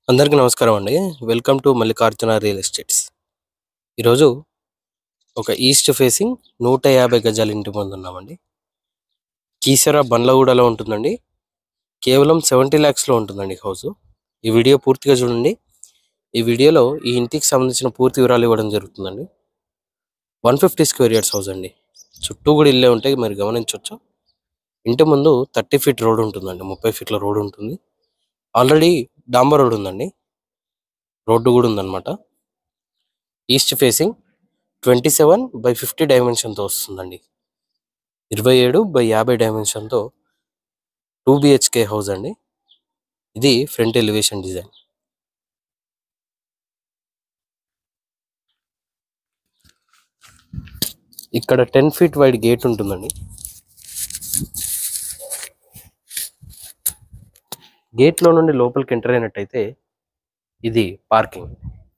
అందరికీ నమస్కారం అండి welcome to Mallikarjuna real estates ఈరోజు ఒక ఈస్ట్ ఫేసింగ్ నూట యాభై గజాల ఇంటి ముందు ఉన్నామండి కీసరా బండ్లగూడలో ఉంటుందండి కేవలం సెవెంటీ ల్యాక్స్లో ఉంటుందండి ఈ హౌస్ ఈ వీడియో పూర్తిగా చూడండి ఈ వీడియోలో ఈ ఇంటికి సంబంధించిన పూర్తి వివరాలు ఇవ్వడం జరుగుతుందండి one fifty square years house అండి చుట్టూ కూడా ఇల్లే ఉంటాయి మీరు గమనించవచ్చు ఇంటి ముందు థర్టీ ఫీట్ రోడ్ ఉంటుందండి ముప్పై ఫీట్ల రోడ్ ఉంటుంది ఆల్రెడీ డాంబర్ రోడ్ ఉందండి రోడ్డు కూడా ఉందన్నమాట east facing twenty seven by fifty డైమెన్షన్తో వస్తుందండి ఇరవై ఏడు బై యాభై డైమెన్షన్తో టూ బిహెచ్కే హౌస్ అండి ఇది ఫ్రంట్ ఎలివేషన్ డిజైన్ ఇక్కడ టెన్ ఫీట్ వైడ్ గేట్ ఉంటుందండి గేట్లో నుండి లోపలికి ఎంటర్ అయినట్టయితే ఇది పార్కింగ్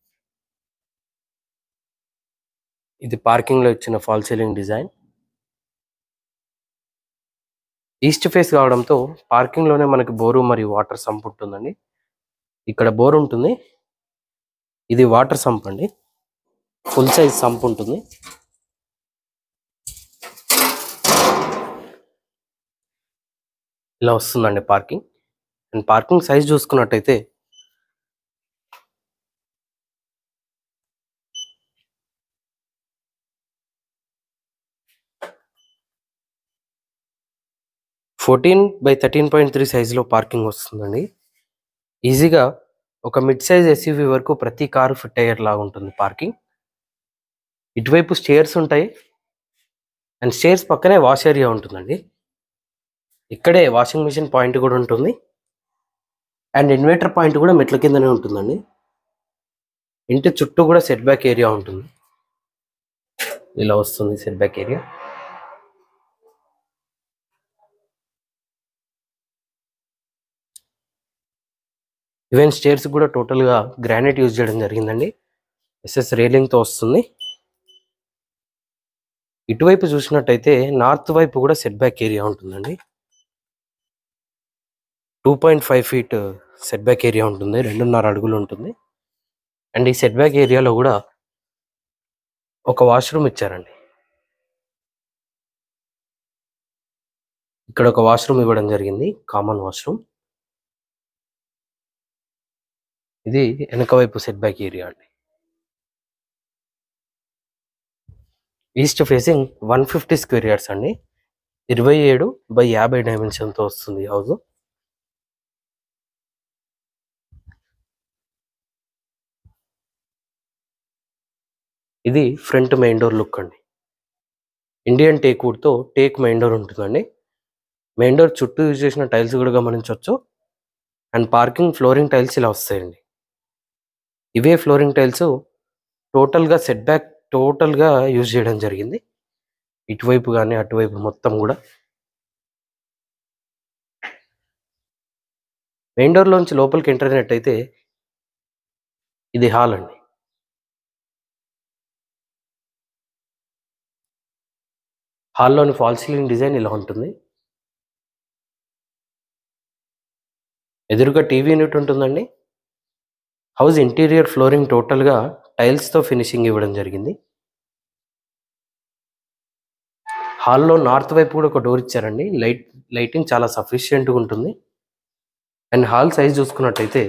ఇది పార్కింగ్ లో ఇచ్చిన fall ceiling design east face కావడంతో పార్కింగ్ లోనే మనకి బోరు మరియు వాటర్ సంప్ ఉంటుందండి ఇక్కడ బోర్ ఉంటుంది ఇది వాటర్ సంప్ అండి ఫుల్ సైజ్ సంప్ ఉంటుంది ఇలా వస్తుందండి పార్కింగ్ అండ్ పార్కింగ్ సైజ్ చూసుకున్నట్టయితే fourteen by thirteen point three సైజులో పార్కింగ్ వస్తుందండి ఈజీగా ఒక మిడ్ సైజ్ ఎస్యూవీ వరకు ప్రతి కారు ఫిట్ అయ్యేలాగా ఉంటుంది పార్కింగ్ ఇటువైపు స్టేర్స్ ఉంటాయి అండ్ స్టేర్స్ పక్కనే వాష్ ఏరియా ఉంటుందండి ఇక్కడే వాషింగ్ మిషన్ పాయింట్ కూడా ఉంటుంది అండ్ ఇన్వర్టర్ పాయింట్ కూడా మెట్ల కిందనే ఉంటుందండి ఇంటి చుట్టూ కూడా సెట్ బ్యాక్ ఏరియా ఉంటుంది ఇలా వస్తుంది set back area even stairs కూడా టోటల్గా గ్రానైట్ యూజ్ చేయడం జరిగిందండి ఎస్ఎస్ రేలింగ్తో వస్తుంది ఇటువైపు చూసినట్టయితే నార్త్ వైపు కూడా సెట్ బ్యాక్ ఏరియా ఉంటుందండి two point five feet set back area ఉంటుంది రెండున్నర అడుగులు ఉంటుంది అండ్ ఈ సెట్ బ్యాక్ ఏరియాలో కూడా ఒక వాష్రూమ్ ఇచ్చారండి ఇక్కడ ఒక వాష్రూమ్ ఇవ్వడం జరిగింది కామన్ వాష్రూమ్ ఇది వెనక వైపు సెట్ బ్యాక్ ఏరియా అండి east facing one fifty square yards అండి ఇరవై ఏడు బై యాభై డైమెన్షన్తో వస్తుంది హౌస్ ఇది ఫ్రంట్ మెయిన్ డోర్ లుక్ అండి ఇండియన్ టేక్ వుడ్తో టేక్ మెయిన్ డోర్ ఉంటుందండి మెయిన్ డోర్ చుట్టూ యూజ్ చేసిన టైల్స్ కూడా గమనించవచ్చు అండ్ పార్కింగ్ ఫ్లోరింగ్ టైల్స్ ఇలా వస్తాయండి ఇవే ఫ్లోరింగ్ టైల్స్ టోటల్గా సెట్ బ్యాక్ టోటల్గా యూజ్ చేయడం జరిగింది ఇటువైపు కానీ అటువైపు మొత్తం కూడా మెయిన్ డోర్లోంచి లోపలికి ఎంటర్ అయినట్టయితే ఇది హాల్ అండి హాల్లోని ఫాల్ సీలింగ్ డిజైన్ ఇలా ఉంటుంది ఎదురుగా టీవీ యూనిట్ ఉంటుందండి హౌస్ ఇంటీరియర్ ఫ్లోరింగ్ టోటల్గా టైల్స్తో ఫినిషింగ్ ఇవ్వడం జరిగింది హాల్లో నార్త్ వైపు కూడా ఒక డోర్ ఇచ్చారండి లైట్ లైటింగ్ చాలా సఫిషియెంట్గా ఉంటుంది అండ్ హాల్ సైజ్ చూసుకున్నట్టయితే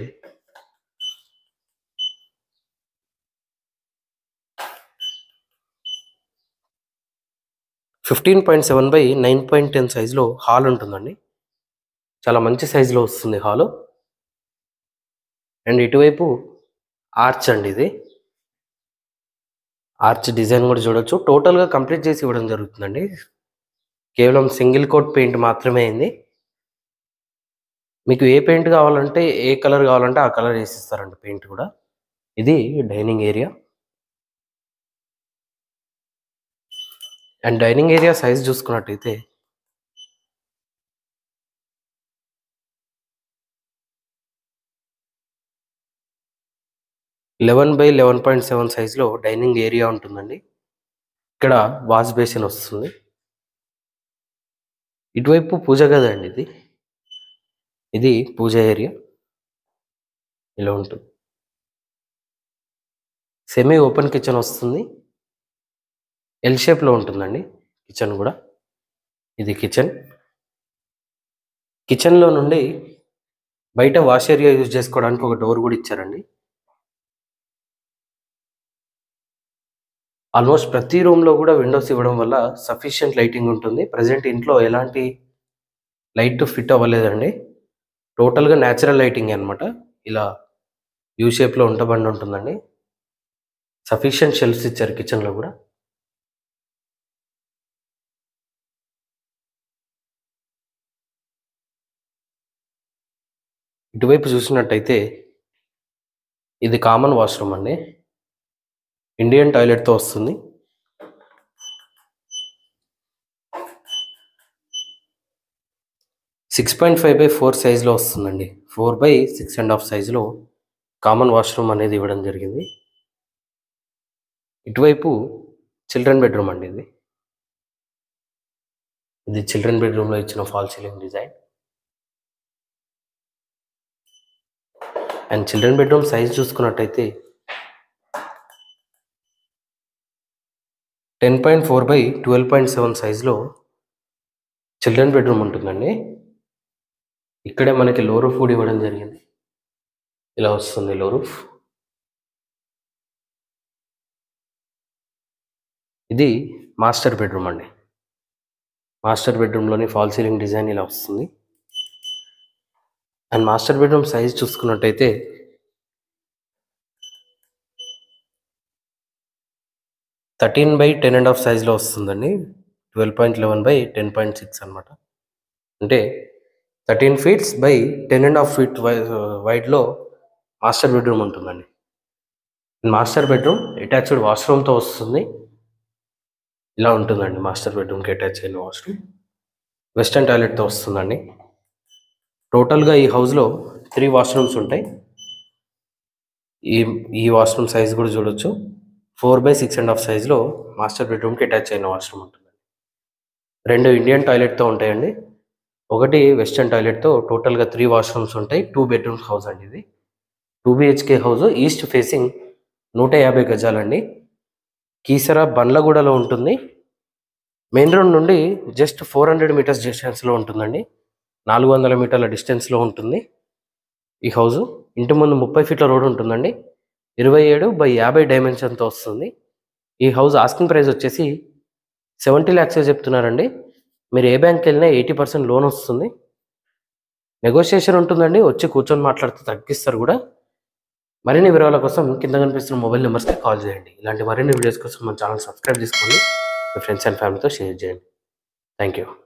fifteen point seven by nine point ten సైజులో హాల్ ఉంటుందండి చాలా మంచి సైజులో వస్తుంది హాలు అండ్ ఇటువైపు ఆర్చ్ అండి ఇది ఆర్చ్ డిజైన్ కూడా చూడొచ్చు టోటల్గా కంప్లీట్ చేసి ఇవ్వడం జరుగుతుందండి కేవలం సింగిల్ కోట్ పెయింట్ మాత్రమే అయింది మీకు ఏ పెయింట్ కావాలంటే ఏ కలర్ కావాలంటే ఆ కలర్ వేసిస్తారండి పెయింట్ కూడా ఇది dining area and dining area size చూసుకున్నట్టయితే eleven by eleven point seven సైజ్లో డైనింగ్ ఏరియా ఉంటుందండి ఇక్కడ వాష్ బేసిన్ వస్తుంది ఇటువైపు పూజ గది అండి ఇది ఇది పూజ ఏరియా ఇలా ఉంటుంది సెమీ ఓపెన్ కిచెన్ వస్తుంది ఎల్ షేప్లో ఉంటుందండి కిచెన్ కూడా ఇది కిచెన్ కిచెన్లో నుండి బయట వాష్ ఏరియా యూజ్ చేసుకోవడానికి ఒక డోర్ కూడా ఇచ్చారండి ఆల్మోస్ట్ ప్రతి రూమ్లో కూడా విండోస్ ఇవ్వడం వల్ల సఫిషియంట్ లైటింగ్ ఉంటుంది ప్రజెంట్ ఇంట్లో ఎలాంటి లైట్ ఫిట్ అవ్వలేదండి టోటల్గా న్యాచురల్ లైటింగ్ అనమాట ఇలా యూ షేప్లో ఉంటబండి ఉంటుందండి సఫిషియంట్ షెల్ఫ్స్ ఇచ్చారు కిచెన్లో కూడా ఇటువైపు చూసినట్టయితే ఇది కామన్ వాష్రూమ్ అండి ఇండియన్ టాయిలెట్తో వస్తుంది six point five by four సైజులో వస్తుందండి four by six and half సైజులో కామన్ వాష్రూమ్ అనేది ఇవ్వడం జరిగింది ఇటువైపు చిల్డ్రన్ బెడ్రూమ్ అండి ఇది ఇది చిల్డ్రన్ బెడ్రూమ్లో ఇచ్చిన fall ceiling design and children bedroom size చూసుకున్నట్టయితే ten point four by twelve point seven సైజులో చిల్డ్రన్ బెడ్రూమ్ ఉంటుందండి ఇక్కడే మనకి లో రూఫ్ కూడా ఇవ్వడం జరిగింది ఇలా వస్తుంది లో రూఫ్ ఇది మాస్టర్ బెడ్రూమ్ అండి మాస్టర్ బెడ్రూమ్లోని ఫాల్ సీలింగ్ డిజైన్ ఇలా వస్తుంది అండ్ మాస్టర్ బెడ్రూమ్ సైజ్ చూసుకున్నట్టయితే thirteen by ten and half సైజ్లో వస్తుందండి twelve point eleven by ten point six అనమాట అంటే thirteen feets by ten and half feet వైడ్లో మాస్టర్ బెడ్రూమ్ ఉంటుందండి మాస్టర్ బెడ్రూమ్ అటాచ్డ్ వాష్రూమ్తో వస్తుంది ఇలా ఉంటుందండి మాస్టర్ బెడ్రూమ్కి అటాచ్ అయిన వాష్రూమ్ వెస్టర్న్ టాయిలెట్తో వస్తుందండి టోటల్గా ఈ హౌస్లో త్రీ వాష్రూమ్స్ ఉంటాయి ఈ ఈ వాష్రూమ్ సైజ్ కూడా చూడొచ్చు four by six and half సైజ్లో మాస్టర్ బెడ్రూమ్కి అటాచ్ అయిన వాష్రూమ్ ఉంటుంది రెండు ఇండియన్ టాయిలెట్తో ఉంటాయండి ఒకటి వెస్టర్న్ టాయిలెట్తో టోటల్గా త్రీ వాష్రూమ్స్ ఉంటాయి టూ బెడ్రూమ్స్ హౌస్ అండి ఇది two BHK house east facing నూట యాభై గజాలండి కీసరా బండ్లగూడలో ఉంటుంది మెయిన్ రోడ్ నుండి జస్ట్ ఫోర్ హండ్రెడ్ మీటర్స్ డిస్టెన్స్లో ఉంటుందండి నాలుగు వందల మీటర్ల డిస్టెన్స్లో ఉంటుంది ఈ హౌస్ ఇంటి ముందు ముప్పై ఫీట్ల రోడ్ ఉంటుందండి ఇరవై ఏడు బై యాభై డైమెన్షన్తో వస్తుంది ఈ హౌస్ ఆస్కింగ్ ప్రైస్ వచ్చేసి సెవెంటీ ల్యాక్స్ చెప్తున్నారండి మీరు ఏ బ్యాంక్కి వెళ్ళినా ఎయిటీ పర్సెంట్ లోన్ వస్తుంది నెగోషియేషన్ ఉంటుందండి వచ్చి కూర్చొని మాట్లాడితే తగ్గిస్తారు కూడా మరిన్ని వివరాల కోసం కింద కనిపిస్తున్న మొబైల్ నెంబర్స్కి కాల్ చేయండి ఇలాంటి మరిన్ని వీడియోస్ కోసం మన ఛానల్ సబ్స్క్రైబ్ చేసుకోండి మీ ఫ్రెండ్స్ అండ్ ఫ్యామిలీతో షేర్ చేయండి థ్యాంక్ యూ